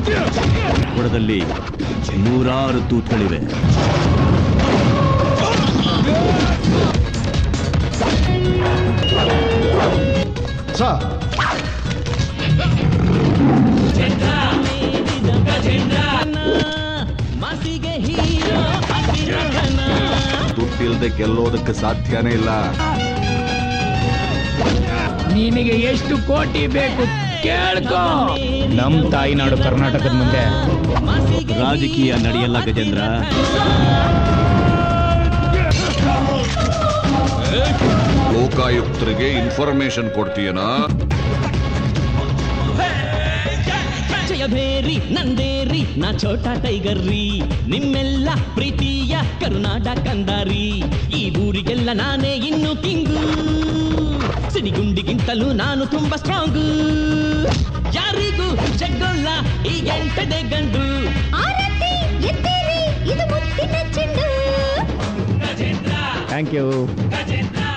ಬುಡದಲ್ಲಿ ನೂರಾರು ತೂತ್ಗಳಿವೆ ಸರ್ ಮಾತಿಗೆ ಹೀರೋ ಅಭಿನವನ ದುಡ್ಡಿಲ್ದೆ ಗೆಲ್ಲೋದಕ್ಕೆ ಸಾಧ್ಯನೇ ಇಲ್ಲ ನಿನಗೆ ಎಷ್ಟು ಕೋಟಿ ಬೇಕು ಕೇಳ್ಕೋ ನಮ್ ತಾಯಿನಾಡು ಕರ್ನಾಟಕದ ಮುಂದೆ ರಾಜಕೀಯ ನಡೆಯಲ್ಲ ಗಜೇಂದ್ರ ಲೋಕಾಯುಕ್ತರಿಗೆ ಇನ್ಫಾರ್ಮೇಶನ್ ಕೊಡ್ತೀಯನಾ ಜಯಭೇರಿ ನಂದೇರಿ ನಾ ಛೋಟ ಟೈಗರ್ ರೀ ನಿಮ್ಮೆಲ್ಲ ಪ್ರೀತಿಯ ಕರುನಾಟ ಕಂದಾರಿ ಈ ಊರಿಗೆಲ್ಲ ನಾನೇ ಇನ್ನು ಕಿಂಗು ಸಿಡಿಗುಂಡಿಗಿಂತಲೂ ನಾನು ತುಂಬಾ ಸ್ಟ್ರಾಂಗು ಯಾರಿಗೂ ಜಗ್ಗೊಲ್ಲ ಈ ಎಂಟದೆ ಗಂಡು ಆರತಿ ಎತ್ತೇರಿ ಇದು ಮುತ್ತಿನ ಚೆಂಡು ಥ್ಯಾಂಕ್ ಯು